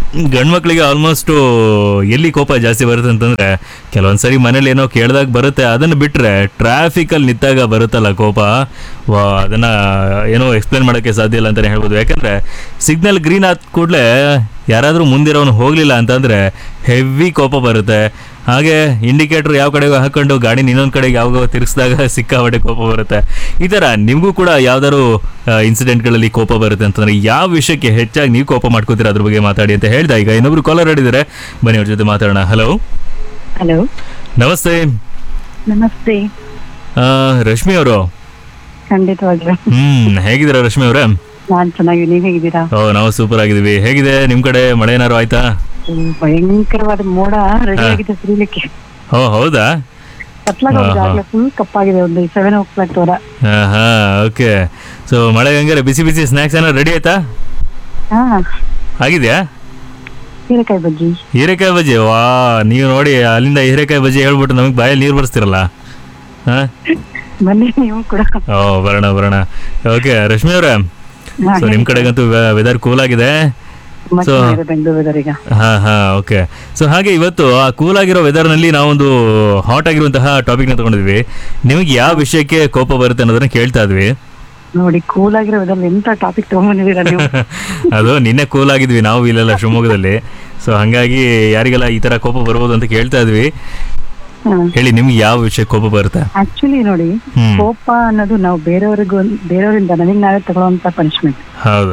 ಗಂಡ್ಮಕ್ಳಿಗೆ ಆಲ್ಮೋಸ್ಟ್ ಎಲ್ಲಿ ಕೋಪ ಜಾಸ್ತಿ ಬರುತ್ತೆ ಅಂತಂದ್ರೆ ಕೆಲವೊಂದ್ಸರಿ ಮನೇಲಿ ಏನೋ ಕೇಳಿದಾಗ ಬರುತ್ತೆ ಅದನ್ನು ಬಿಟ್ರೆ ಟ್ರಾಫಿಕಲ್ಲಿ ನಿಂತಾಗ ಬರುತ್ತಲ್ಲ ಕೋಪ ವಾ ಅದನ್ನ ಏನೋ ಎಕ್ಸ್ಪ್ಲೇನ್ ಮಾಡೋಕ್ಕೆ ಸಾಧ್ಯ ಇಲ್ಲ ಅಂತಲೇ ಹೇಳ್ಬೋದು ಯಾಕಂದ್ರೆ ಸಿಗ್ನಲ್ ಗ್ರೀನ್ ಆದ ಕೂಡಲೇ ಯಾರಾದರೂ ಮುಂದಿರೋನು ಹೋಗಲಿಲ್ಲ ಅಂತಂದ್ರೆ ಹೆವಿ ಕೋಪ ಬರುತ್ತೆ ಹಾಗೆ ಇಂಡಿಕೇಟರ್ ಯಾವ ಕಡೆಗೂ ಹಾಕೊಂಡು ಗಾಡಿನ ಇನ್ನೊಂದು ಕಡೆಗೆ ಯಾವಾಗ ತಿರ್ಗಿಸಿದಾಗ ಸಿಕ್ಕಾಪಟ್ಟೆ ಕೋಪ ಬರುತ್ತೆ ಈ ಥರ ನಿಮಗೂ ಕೂಡ ಯಾವ್ದಾದ್ರು ಇನ್ಸಿಡೆಂಟ್ಗಳಲ್ಲಿ ಕೋಪ ಬರುತ್ತೆ ಅಂತಂದ್ರೆ ಯಾವ ವಿಷಯಕ್ಕೆ ಹೆಚ್ಚಾಗಿ ನೀವು ಕೋಪ ಮಾಡ್ಕೋತೀರಾ ಅದ್ರ ಬಗ್ಗೆ ಮಾತಾಡಿ ಅಂತ ಹೇಳ್ದ ಈಗ ಇನ್ನೊಬ್ರು ಕಾಲರ್ ಆಡಿದ್ದಾರೆ ಬನ್ನಿ ಅವ್ರ ಜೊತೆ ಮಾತಾಡೋಣ ಹಲೋ ಹಲೋ ನಮಸ್ತೆ ನಮಸ್ತೆ ಆ, ರಶ್ಮಿ ಅವರು ಖಂಡಿತವಾಗ್ಲೂ ಹ್ಮ್ ಹೇಗಿದ್ದೀರಾ ರಶ್ಮಿ ಅವರೇ ನಾನ್ ಚೆನ್ನಾಗಿ ನೀವ್ ಹೇಗಿದ್ದೀರಾ ಓ ನಾವು ಸೂಪರ್ ಆಗಿದ್ದೀವಿ ಹೇಗಿದೆ ನಿಮ್ ಕಡೆ ಮಳೆ ಏನಾರು ಆಯ್ತಾ ಹ್ಮ್, ಭಯಂಕರವಾದ ಮೋಡ ರೆಡಿ ಹಾ. ಆಗಿದೆ ಸುರಿಲಿಕ್ಕೆ ಓ ಹೌದಾ ಕತ್ಲಾಗ ಹಾ, ಹಾ. ಆಗ್ಲೇ ಫುಲ್ ಕಪ್ಪಾಗಿದೆ ಒಂದು ಸೆವೆನ್ ಓ ಕ್ಲಾಕ್ ತರ ಹಾ ಹಾ ಓಕೆ ಸೊ ಮಳೆ ಹಂಗಾರೆ ಬಿಸಿ ಬಿಸಿ ಸ್ನ್ಯಾಕ್ಸ್ ಏನಾರು ರೆಡಿ ಆಯ್ತಾ ಹಾ ಆಗಿದೆಯಾ ಹೀರೆಕಾಯಿ ಬಜ್ಜಿ ಹೀರೆಕಾಯಿ ಬಜ್ಜಿ ವಾ ನೀವು ನೋಡಿ ಅಲ್ಲಿಂದ ಹೀರೆಕಾಯಿ ಬಜ್ಜಿ ಹೇಳ್ಬಿಟ್ಟು ನಮಗೆ ಬಾಯಲ್ಲಿ ನೀರು ಬರ್ಸ್ತಿರಲ್ಲ ಹಾ ಬನ್ನಿ ನೀವು ಕೂಡ ಓ ಬರೋಣ ಬರೋಣ ಓಕೆ ರಶ್ಮಿ ಅವರೇ ಹಾ, ಸೊ ನಿಮ್ಮ ಹೇಳಿ. ಕಡೆಗಂತೂ ವೆದರ್ ಕೂಲ್ ಆಗಿದೆ ತುಂಬಾ ಸೊ ಚೆನ್ನಾಗಿದೆ ಬೆಂಗಳೂರು weather ಈಗ ಹಾ ಹಾ ಓಕೆ ಸೊ ಹಾಗೆ ಇವತ್ತು ಆ ಕೂಲ್ ಆಗಿರೋ ವೆದರ್ನಲ್ಲಿ ನಾವೊಂದು ಹಾಟ್ ಆಗಿರುವಂತಹ ಟಾಪಿಕ್ನ ತಗೊಂಡಿದ್ವಿ ನಿಮಗೆ ಯಾವ ವಿಷಯಕ್ಕೆ ಕೋಪ ಬರುತ್ತೆ ಅನ್ನೋದನ್ನ ಕೇಳ್ತಾ ಇದ್ವಿ ನೋಡಿ ಕೂಲ್ ಆಗಿರೋ weather ನಲ್ಲಿ ಎಂತ ಟಾಪಿಕ್ ತಗೊಂಡ್ಬಂದಿದ್ದೀರಾ ನೀವು ಅದು ನಿನ್ನೆ ಕೂಲ್ ಆಗಿದ್ವಿ ನಾವು ಇಲ್ಲೆಲ್ಲ ಶಿವಮೊಗ್ಗದಲ್ಲಿ ಸೊ ಹಂಗಾಗಿ ಯಾರಿಗೆಲ್ಲ ಈ ತರ ಕೋಪ ಬರ್ಬೋದು ಅಂತ ಕೇಳ್ತಾ ಇದ್ವಿ ಹೇಳಿ ನಿಮ್ಗೆ ಯಾವ ವಿಷಯ ಕೋಪ ಬರುತ್ತೆ ಆಕ್ಚುಲಿ ನೋಡಿ ಹ್ಮ್. ಕೋಪ ಅನ್ನೋದು ನಾವು ಬೇರೆಯವ್ರಿಗೂ ಬೇರೆಯವರಿಂದ ನನಗೆ ನಾವೇ ತಗೊಳ್ಳುವಂತ ಪನಿಷ್ಮೆಂಟ್ ಹೌದು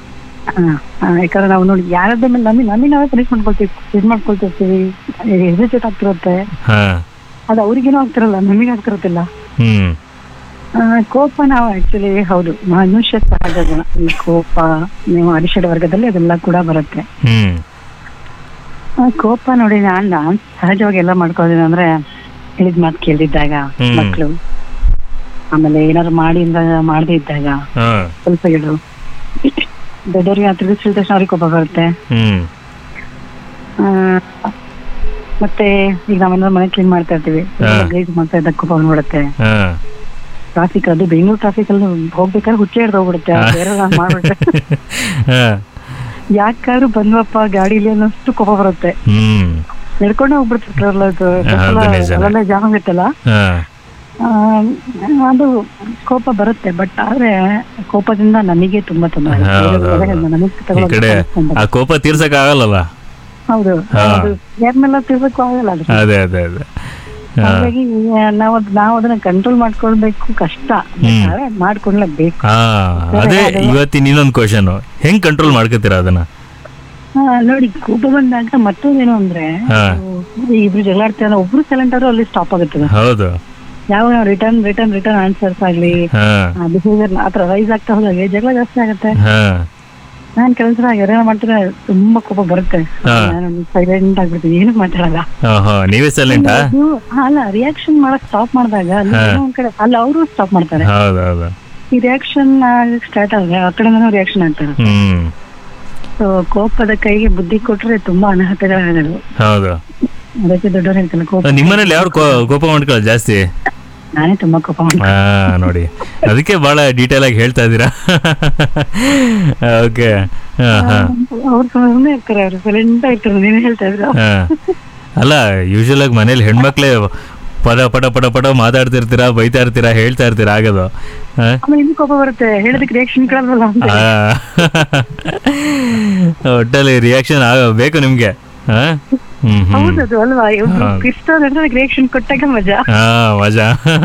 ಯಾಕಂದ್ರೆ ನಾವು ನೋಡಿ ಯಾರದ್ದ ಮೇಲೆ ನಮಗೆ ನಮಗೆ ನಾವೇ ಪನಿಷ್ ಮಾಡ್ಕೊಳ್ತೀವಿ ಇದು ಮಾಡ್ಕೊಳ್ತಿರ್ತೀವಿ ಹೆಸಿಟೇಟ್ ಆಗ್ತಿರುತ್ತೆ ಹಾ ಅದು ಅವ್ರಿಗೇನೋ ಆಗ್ತಿರಲ್ಲ ನಮಗೆ ಆಗ್ತಿರತ್ತಿಲ್ಲ ಹ್ಮ್ ಆ, ಕೋಪ ನಾವು ಆಕ್ಚುಲಿ ಹೌದು ಮನುಷ್ಯ ಸಹಜ ಗುಣ ಈ ಕೋಪ ನೀವು ಅರಿಷಡ್ ವರ್ಗದಲ್ಲಿ ಅದೆಲ್ಲ ಕೂಡ ಬರುತ್ತೆ ಹ್ಮ್ ಆ, ಕೋಪ ನೋಡಿ ನಾನ್ ನಾನ್ ಸಹಜವಾಗಿ ಎಲ್ಲ ಮಾಡ್ಕೊಳ್ಳೋದೇನು ಅಂದ್ರೆ ಹೇಳಿದ ಮಾತು ಕೇಳಿದ್ದಾಗ ಹ್ಮ್. ಮಕ್ಕಳು ಆಮೇಲೆ ಏನಾದ್ರು ಮಾಡಿ ಅಂದಾಗ ಮಾಡದೇ ಇದ್ದಾಗ ಹಾ ಸ್ವಲ್ಪ ಹೇಳು ದೊಡ್ಡವ್ರಿಗೆ ತಿಳಿಸಿದ ತಕ್ಷಣ ಅವ್ರಿಗೆ ಕೋಪ ಬರುತ್ತೆ ಹ್ಮ್ ಆ, ಮತ್ತೆ ಈಗ ನಾವೇನಾದ್ರು ಮನೆ ಕ್ಲೀನ್ ಮಾಡ್ತಾ ಇರ್ತೀವಿ ಹಾ. ಗೈಸ್ ಮಾಡ್ತಾ ಇದ್ದಾಗ ಕೋಪ ಬಂದ್ಬಿಡುತ್ತೆ ಹಾ ಟ್ರಾಫಿಕ್ ಅದು ಬೆಂಗಳೂರು ಟ್ರಾಫಿಕ್ ಅಲ್ಲಿ ಹೋಗ್ಬೇಕಾದ್ರೆ ಹುಚ್ಚೆ ಹಿಡ್ದು ಹೋಗ್ಬಿಡುತ್ತೆ ಹಾ. ಬೇರೆ ಮಾಡ್ಬಿಡುತ್ತೆ ಹಾ ಯಾಕಾದ್ರೂ ಬಂದ್ವಪ್ಪ ಗಾಡಿಲಿ ಅನ್ನೋಷ್ಟು ಕೋಪ ಬರುತ್ತೆ ಹ್ಮ್ ನಡ್ಕೊಂಡೆ ಹೋಗ್ಬಿಡ್ತಿರ್ತಾರಲ್ಲ ಅದು ಹೌದು, ನಿಜಾನೇ. ಅಲ್ಲೆಲ್ಲ ಜಾಮ್ ಆಗುತ್ತಲ್ಲ ಹಾ ಆ, ಅದು ಕೋಪ ಬರುತ್ತೆ ಬಟ್ ಆದ್ರೆ ಕೋಪದಿಂದ ನನಗೆ ತುಂಬಾ ತೊಂದರೆ ಆಗುತ್ತೆ. ಹೌದು, ಬೇರೆ ಹೌದು. ಬೇರೆ ನನಗೆ ಈ ತಗೊಳ್ಳೋದು ಕಡೆ ಕಷ್ಟ ಆ ಕೋಪ ತೀರ್ಸಕ್ ಆಗಲ್ಲಲ್ಲ ಹೌದು ಹಾ. ಅದು ಯಾರನ್ನೆಲ್ಲ ತಿರ್ಬೇಕು ಆಗಲ್ಲ ಅದು ಅದೇ ಅದೇ ಅದೇ ಹಾ ಹಾಗಾಗಿ ನಾವು ಅದ್- ನಾವು ಅದನ್ನ ಕಂಟ್ರೋಲ್ ಮಾಡ್ಕೊಳ್ಬೇಕು ಕಷ್ಟ ಹ್ಮ್. ಆದ್ರೆ ಮಾಡ್ಕೊಳ್ಳೇಬೇಕು ಹಾ ಅದೇ ಇವತ್ತಿನ ಇನ್ನೊಂದು ಕ್ವಶನ್ ಹೆಂಗ್ ಕಂಟ್ರೋಲ್ ಮಾಡ್ಕೋತೀರಾ ಅದನ್ನ ಹಾ, ನೋಡಿ ಕೋಪ ಬಂದಾಗ ಮತ್ತೊಂದೇನು ಅಂದ್ರೆ ಹಾ. ಅದು ಇಬ್ರು ಜಗಳಾಡ್ತಾರೆ ಒಬ್ರು ಸೈಲೆಂಟ್ ಆದ್ರೂ ಅಲ್ಲಿ ಸ್ಟಾಪ್ ಆಗುತ್ತದೆ ಹೌದು ಯಾವ ರಿಟರ್ನ್ ರಿಟರ್ನ್ ರಿಟರ್ನ್ ಆನ್ಸರ್ಸ್ ಆಗ್ಲಿ ಹಾ ಬಿಹೇವಿಯರ್ ಆತರ ರೈಸ್ ಆಗ್ತಾ ಹೋದಾಗೆ ಜಗಳ ಜಾಸ್ತಿ ಆಗುತ್ತೆ ಹಾ ನಾನ್ ಕೆಲಸ ಯಾರು ಮಾಡ್ತಾರೆ ತುಂಬಾ ಕೋಪ ಬರುತ್ತೆ ಹಾ. ನಾನು ಸೈಲೆಂಟ್ ಆಗ್ಬಿಡ್ತೀನಿ ಏನು ಮಾತಾಡಲ್ಲ ಓಹೋ ನೀವೇ ಸೈಲೆಂಟಾ ಅದು ಅಲ್ಲ ರಿಯಾಕ್ಷನ್ ಮಾಡಕ್ ಸ್ಟಾಪ್ ಮಾಡಿದಾಗ ಅಲ್ಲಿ ಹಾ. ಏನೋ ಒಂದ್ ಕಡೆ ಅಲ್ಲ ಅವರು ಸ್ಟಾಪ್ ಮಾಡ್ತಾರೆ ಹೌದು ಹೌದು ಈ ರಿಯಾಕ್ಷನ್ ಸ್ಟಾರ್ಟ್ ಆದ್ರೆ ಆ ಕಡೆನೂ ರಿಯಾಕ್ಷನ್ ಆಗ್ತಾರೆ ಹ್ಮ್ ಸೊ ಕೋಪದ ಕೈಗೆ ಬುದ್ಧಿ ಕೊಟ್ರೆ ತುಂಬಾ ಅನಾಹುತಗಳಾಗದು ಹೌದು ಅದಕ್ಕೆ ದೊಡ್ಡವ್ರು ಹೇಳ್ತಾರೆ ಕೋಪ ನಿಮ್ಮನೇಲಿ ಯಾರು ಕೋಪ ಮಾಡ್ಕೊಳ್ಳೋದು ಜಾಸ್ತಿ ನಾನೇ ತುಂಬಾ ಕೋಪ ಮಾಡ್ತೀನಿ ಹಾ ನೋಡಿ ಅದಕ್ಕೆ ಬಹಳ ಡೀಟೇಲ್ ಆಗಿ ಹೇಳ್ತಾ ಇದ್ದೀರಾ ಓಕೆ ಹಾ ಹಾ ಅವ್ರು ಸುಮ್ಮನೆ ಇರ್ತಾರೆ ಅವ್ರು ಸೈಲೆಂಟ್ ಆಗಿರ್ತಾರೆ ನೀನು ಹೇಳ್ತಾ ಇದ್ರು ಹಾ ಅಲ್ಲ ಯೂಶುವಲ್ ಆಗಿ ಮನೇಲಿ ಹೆಣ್ಮಕ್ಳೇ ಪದ ಪಟ ಪಟ ಪಟ ಮಾತಾಡ್ತಿರ್ತೀರಾ ಬೈತಾ ಇರ್ತೀರಾ ಹೇಳ್ತಾ ಇರ್ತೀರಾ ಆಗದು ಹಾ ಆಮೇಲೆ ಇನ್ನೂ ಕೋಪ ಬರುತ್ತೆ ಹೇಳೋದಕ್ಕೆ ರಿಯಾಕ್ಷನ್ ಕೇಳಲ್ವಲ್ಲ ಅಂತ ಆ, ಒಟ್ಟಲ್ಲಿ ರಿಯಾಕ್ಷನ್ ಬೇಕು ನಿಮ್ಗೆ ಹಾ ಹ್ಮ್ ಹ್ಮ್ ಹೌದದು ಅಲ್ವಾ ಹೌದು. ಇಷ್ಟ ರಿಯಾಕ್ಷನ್ ಕೊಟ್ಟಾಗ ಮಜಾ ಹಾ ಮಜಾ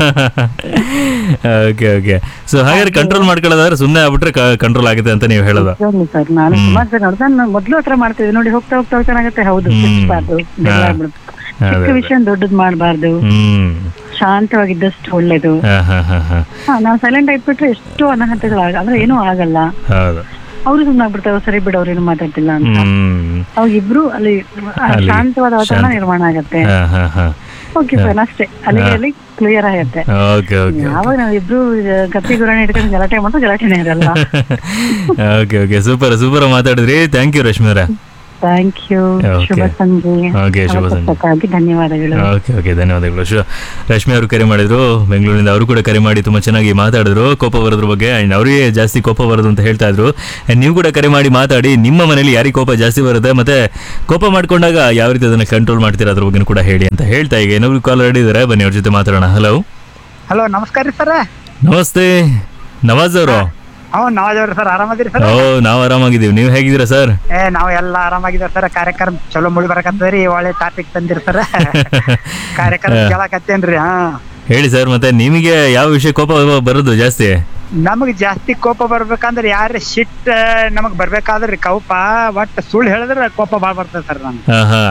ಓಕೆ ಓಕೆ ಸೊ ಹಾಗಾದ್ರೆ ಕಂಟ್ರೋಲ್ ಮಾಡ್ಕೊಳ್ಳೋದಾದ್ರೆ ಸುಮ್ಮನೆ ಆಗ್ಬಿಟ್ರೆ ಕಂಟ್ರೋಲ್ ಆಗುತ್ತೆ ಅಂತ ನೀವು ಹೇಳೋದು ನಿಜವಾಗ್ಲೂ ಸರ್ ನಾನು ಸುಮಾರು ಸಲ ನೋಡ್ದೆ ನಾನು ಮೊದ್ಲು ಹತ್ರ ಮಾಡ್ತಿದ್ದೆ ನೋಡಿ ಹೋಗ್ತಾ ಹೋಗ್ತಾ ಚೆನ್ನಾಗತ್ತೆ ಹೌದು ಹ್ಮ್. ಸಿಕ್ಬಾರ್ದು ಹಾ. ಚಿಕ್ಕ ಅದೇ, ಅದೇ. ವಿಷಯ ದೊಡ್ಡದ್ ಮಾಡಬಾರ್ದು ಹ್ಮ್ ಶಾಂತವಾಗಿದ್ದಷ್ಟು ಒಳ್ಳೇದು ಹಾ ಹಾ ಹಾ ಹಾ ಹಾ ನಾವು ಸೈಲೆಂಟ್ ಆಗಿಬಿಟ್ರೆ ಎಷ್ಟು ಅನಾಹುತಗಳಾಗ ಅಂದ್ರೆ ಏನೂ ಆಗಲ್ಲ ಹೌದು ಅವ್ರು ಸುಮ್ಮನೆ ಆಗ್ಬಿಡ್ತಾರೆ ಸರಿ ಬಿಡು ಅವ್ರು ಏನು ಮಾತಾಡ್ತಿಲ್ಲ ಅಂತ ಹ್ಮ್ ಅವಾಗ ಇಬ್ರು ಅಲ್ಲಿ ಆ ಅಲ್ಲಿ ಶಾಂತವಾದ ವಾತಾವರಣ ಶಾಂತ. ನಿರ್ಮಾಣ ಆಗತ್ತೆ ಹಾ ಹಾ ಹಾ ಓಕೆ ಸರ್ ಅಷ್ಟೇ ಅಲ್ಲಿ ಅಲ್ಲಿ ಕ್ಲಿಯರ್ ಆಗತ್ತೆ ಓಕೆ ಓಕೆ ಯಾವಾಗ ನಾವು ಇಬ್ರು ಕತ್ತಿ ಗುರಾಣಿ ಹಿಡ್ಕೊಂಡು ಗಲಾಟೆ ಮಾಡಿದ್ರೆ ಗಲಾಟೆನೇ ಇರಲ್ಲ ಓಕೆ ಓಕೆ ಸೂಪರ್ ಸೂಪರ್ ಮಾತಾಡಿದ್ರಿ ಥ್ಯಾಂಕ್ ಯು ರಶ್ಮಿ ಅವರೇ ಥ್ಯಾಂಕ್ ಯು Okay. ಶುಭ ಸಂಜೆ Okay, ಶುಭ ಸಂಜೆ. ಅವಕಾಶಕ್ಕಾಗಿ ಧನ್ಯವಾದಗಳು ಓಕೆ ಓಕೆ ಧನ್ಯವಾದಗಳು ಶು ರಶ್ಮಿ ಅವರು ಕರೆ ಮಾಡಿದ್ರು ಬೆಂಗಳೂರಿನಿಂದ ಅವರು ಕೂಡ ಕರೆ ಮಾಡಿ ತುಂಬಾ ಚೆನ್ನಾಗಿ ಮಾತಾಡಿದ್ರು ಕೋಪ ಬರೋದ್ರ ಬಗ್ಗೆ ಅಂಡ್ ಅವರಿಗೆ ಜಾಸ್ತಿ ಕೋಪ ಬರೋದು ಅಂತ ಹೇಳ್ತಾ ಇದ್ರು And ನೀವು ಕೂಡ ಕರೆ ಮಾಡಿ ಮಾತಾಡಿ ನಿಮ್ಮ ಮನೇಲಿ ಯಾರಿಗೆ ಕೋಪ ಜಾಸ್ತಿ ಬರುತ್ತೆ ಮತ್ತೆ ಕೋಪ ಮಾಡ್ಕೊಂಡಾಗ ಯಾವ ರೀತಿ ಅದನ್ನ ಕಂಟ್ರೋಲ್ ಮಾಡ್ತೀರಾ ಅದ್ರ ಬಗ್ಗೆ ಕೂಡ ಹೇಳಿ ಅಂತ ಹೇಳ್ತಾ ಈಗ ಇನ್ನೊಬ್ರು ಕಾಲ್ ಇದ್ದಾರೆ ಬನ್ನಿ ಅವ್ರ ಜೊತೆ ಮಾತಾಡೋಣ ಹಲೋ ಹಲೋ ನಮಸ್ಕಾರ ರೀ ಸರ್ ನಮಸ್ತೆ ನವಾಜ್ ಅವರು ಹ್ಞೂ ನವಾಜವ್ರಿ ಸರ್ ಆರಾಮದಿರಿ ಸರ್ ಓ ನಾವು ಆರಾಮಾಗಿದ್ದೀವಿ ನೀವು ಹೇಗಿದ್ದೀರಾ ಸರ್ ಏ ನಾವು ಎಲ್ಲ ಆರಾಮಾಗಿದ್ದೇವೆ ಸರ್ ಕಾರ್ಯಕ್ರಮ ಚಲೋ ಮುಳಿ ಬರಕತ್ತದ್ರಿ ಒಳ್ಳೆ ಟಾಪಿಕ್ ತಂದಿರಿ ಸರ್ ಕಾರ್ಯಕ್ರಮ ಕೇಳಕತ್ತೇನ್ರಿ ಹಾ ಹೇಳಿ ಸರ್ ಮತ್ತೆ ನಿಮಗೆ ಯಾವ ವಿಷಯ ಕೋಪ ಬರೋದು ಜಾಸ್ತಿ ನಮಗ್ ಜಾಸ್ತಿ ಕೋಪ ಬರ್ಬೇಕಂದ್ರೆ ಯಾರ ಶಿಟ್ ನಮಗ್ ಬರ್ಬೇಕಾದ್ರಿ ಕೋಪ ಒಟ್ ಸುಳ್ಳು ಹೇಳಿದ್ರೆ ಕೋಪ ಬಾಳ್ ಬರ್ತದೆ ಸರ್ ನಮ್ಗೆ ಹಾ ಹಾ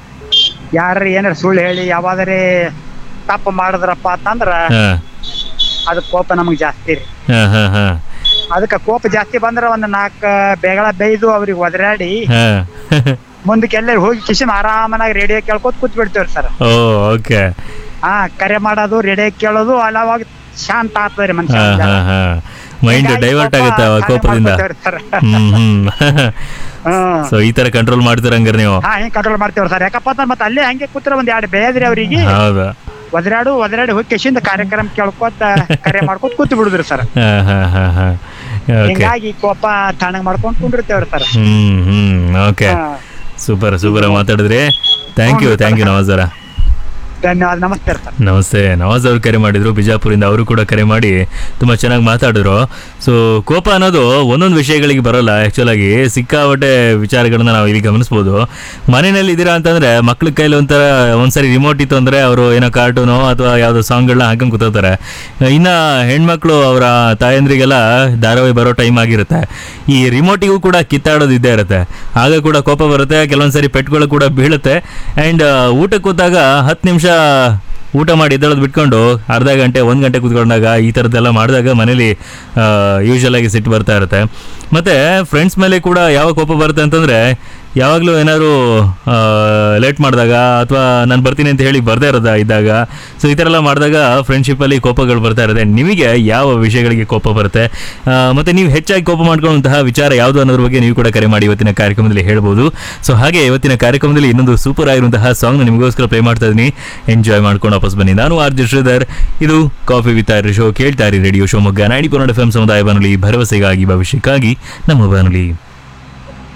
ಯಾರ ಏನಾರ ಸುಳ್ಳು ಹೇಳಿ ಯಾವಾದರೆ ತಪ್ಪು ಮಾಡಿದ್ರಪ್ಪ ಅಂತಂದ್ರ ಹಾ ಅದ್ ಕೋಪ ನಮಗ್ ಜಾಸ್ತಿ ರೀ ಹಾ ಹಾ ಹಾ ಅದಕ್ಕ ಕೋಪ ಜಾಸ್ತಿ ಬಂದ್ರ ಒಂದ್ ನಾಲ್ಕ ಬೇಗಳ ಬೈದು ಅವ್ರಿಗೆ ಒದರಾಡಿ ಹಾ ಮುಂದಕ್ಕೆ ಎಲ್ಲರೂ ಹೋಗಿ ಕಿಶನ್ ಆರಾಮನಾಗಿ ರೇಡಿಯೋ ಕೇಳ್ಕೊತ ಕೂತ್ ಬಿಡ್ತೇವ್ರಿ ಸರ್ ಓ ಓಕೆ ಹಾ ಕರೆ ಮಾಡೋದು ರೇಡಿಯೋ ಕೇಳೋದು ಅಲ್ಲಿ ಅವಾಗ ಶಾಂತ ಆಗ್ತದ್ರಿ ಮನುಷ್ಯ ಹಾ ಹಾ ಹಾ ಮೈಂಡ್ ಡೈವರ್ಟ್ ಆಗುತ್ತೆ ಅವಾಗ ಕೋಪದಿಂದ ಹ್ಮ್ ಹ್ಮ್ ಹ್ಮ್ ಸೊ ಈ ತರ ಕಂಟ್ರೋಲ್ ಮಾಡ್ತೀರ ಹಂಗಾರೆ ನೀವು ಹಾ ಹೆಂಗ್ ಕಂಟ್ರೋಲ್ ಮಾಡ್ತೇವ್ರಿ ಸರ್ ಯಾಕಪ್ಪ ಅಂತಂದ್ರೆ ಮತ್ತೆ ಅಲ್ಲೇ ಹಂಗೆ ಕೂತ್ರ ಒಂದ್ ಎರಡು ಬೇದ್ರಿ ಅವ್ರಿಗೆ ಹೌದಾ ಒದರಾಡು ಒದರಾಡಿ ಹೋಗಿ ಕಿಶಿಂದ ಕಾರ್ಯಕ್ರಮ ಕೇಳ್ಕೊತ ಕರೆ ಮಾಡ್ಕೊತ ಕೂತ್ ಬಿಡುದ್ರಿ ಸರ್ ಹಾ ಹಾ ಹಾ ಹಾ ಓಕೆ ಹಿಂಗಾಗಿ ಕೋಪ ತಣ್ಣಗ್ ಮಾಡ್ಕೊಂಡ್ ಕುಂಡಿರ್ತೇವ್ರಿ ಸರ್ ಹ್ಮ್ ಹ್ಮ್ ಓಕೆ ಹಾ. ಸೂಪರ್ ಸೂಪರ್ ಮಾತಾಡಿದ್ರಿ ಥ್ಯಾಂಕ್ ಯು ಥ್ಯಾಂಕ್ ಯು ನವಾಜರ ಧನ್ಯವಾದ ನಮಸ್ತೆ ಸರ್ ನಮಸ್ತೆ ನವಾಜ್ ಅವರು ಕರೆ ಮಾಡಿದ್ರು ಬಿಜಾಪುರಿಂದ ಅವರು ಕೂಡ ಕರೆ ಮಾಡಿ ತುಂಬ ಚೆನ್ನಾಗಿ ಮಾತಾಡಿದ್ರು ಸೊ ಕೋಪ ಅನ್ನೋದು ಒಂದೊಂದು ವಿಷಯಗಳಿಗೆ ಬರೋಲ್ಲ ಆ್ಯಕ್ಚುಲ್ ಆಗಿ ಸಿಕ್ಕಾಪಟ್ಟೆ ವಿಚಾರಗಳನ್ನ ನಾವು ಇಲ್ಲಿ ಗಮನಿಸ್ಬೋದು ಮನೆಯಲ್ಲಿ ಇದ್ದೀರಾ ಅಂತಂದ್ರೆ ಮಕ್ಳ ಕೈಲಿ ಒಂಥರ ಒಂದ್ಸರಿ ರಿಮೋಟ್ ಇತ್ತು ಅಂದ್ರೆ ಅವರು ಏನೋ ಕಾರ್ಟೂನೋ ಅಥವಾ ಯಾವುದೋ ಸಾಂಗ್ಗಳನ್ನ ಹಾಕೊಂಡು ಕೂತೋತಾರೆ ಇನ್ನು ಹೆಣ್ಮಕ್ಳು ಅವರ ತಾಯಂದ್ರಿಗೆಲ್ಲ ಧಾರಾವಾಹಿ ಬರೋ ಟೈಮ್ ಆಗಿರುತ್ತೆ ಈ ರಿಮೋಟಿಗೂ ಕೂಡ ಕಿತ್ತಾಡೋದು ಇದ್ದೇ ಇರುತ್ತೆ ಆಗ ಕೂಡ ಕೋಪ ಬರುತ್ತೆ ಕೆಲವೊಂದ್ಸರಿ ಪೆಟ್ಗಳು ಕೂಡ ಬೀಳುತ್ತೆ ಆ್ಯಂಡ್ ಊಟಕ್ಕೆ ಕೂತಾಗ ಹತ್ತು ನಿಮಿಷ ಊಟ ಮಾಡಿ ಎದ್ದೇಳೋದು ಬಿಟ್ಕೊಂಡು ಅರ್ಧ ಗಂಟೆ ಒಂದು ಗಂಟೆ ಕೂತ್ಕೊಂಡಾಗ ಈ ಥರದ್ದೆಲ್ಲ ಮಾಡಿದಾಗ ಮನೇಲಿ ಯೂಶಲ್ ಆಗಿ ಸಿಟ್ಟು ಬರ್ತಾ ಇರುತ್ತೆ ಮತ್ತು ಫ್ರೆಂಡ್ಸ್ ಮೇಲೆ ಕೂಡ ಯಾವ ಕೋಪ ಬರುತ್ತೆ ಅಂತಂದರೆ ಯಾವಾಗಲೂ ಏನಾದರೂ ಲೇಟ್ ಮಾಡಿದಾಗ ಅಥವಾ ನಾನು ಬರ್ತೀನಿ ಅಂತ ಹೇಳಿ ಬರ್ದೇ ಇರೋದ ಇದ್ದಾಗ ಸೊ ಈ ಥರ ಎಲ್ಲ ಮಾಡಿದಾಗ ಫ್ರೆಂಡ್ಶಿಪ್ಪಲ್ಲಿ ಕೋಪಗಳು ಬರ್ತಾ ಇರುತ್ತೆ ನಿಮಗೆ ಯಾವ ವಿಷಯಗಳಿಗೆ ಕೋಪ ಬರುತ್ತೆ ಆ, ಮತ್ತೆ ನೀವು ಹೆಚ್ಚಾಗಿ ಕೋಪ ಮಾಡ್ಕೊಳ್ಳುವಂತಹ ವಿಚಾರ ಯಾವುದು ಅನ್ನೋದ್ರ ಬಗ್ಗೆ ನೀವು ಕೂಡ ಕರೆ ಮಾಡಿ ಇವತ್ತಿನ ಕಾರ್ಯಕ್ರಮದಲ್ಲಿ ಹೇಳ್ಬೋದು ಸೊ ಹಾಗೆ ಇವತ್ತಿನ ಕಾರ್ಯಕ್ರಮದಲ್ಲಿ ಇನ್ನೊಂದು ಸೂಪರ್ ಆಗಿರುವಂತಹ ಸಾಂಗ್ನ ನಿಮಗೋಸ್ಕರ ಪ್ಲೇ ಮಾಡ್ತಾ ಇದ್ದೀನಿ ಎಂಜಾಯ್ ಮಾಡ್ಕೊಂಡು ವಾಪಸ್ ಬನ್ನಿ ನಾನು ಆರ್ ಜೆ ಶ್ರೀಧರ್ ಇದು ಕಾಫಿ ವಿತ್ ಆರ್ ಶೋ ಕೇಳ್ತಾ ಇರಿ ರೇಡಿಯೋ ಶಿವಮೊಗ್ಗ ನೈಂಟಿ ಪೊನ್ನಡ ಎಫ್ ಎಂ ಸಮುದಾಯ ಬಾನುಲಿ ಭರವಸೆಗಾಗಿ ಭವಿಷ್ಯಕ್ಕಾಗಿ ನಮ್ಮ ಬಾನುಲಿ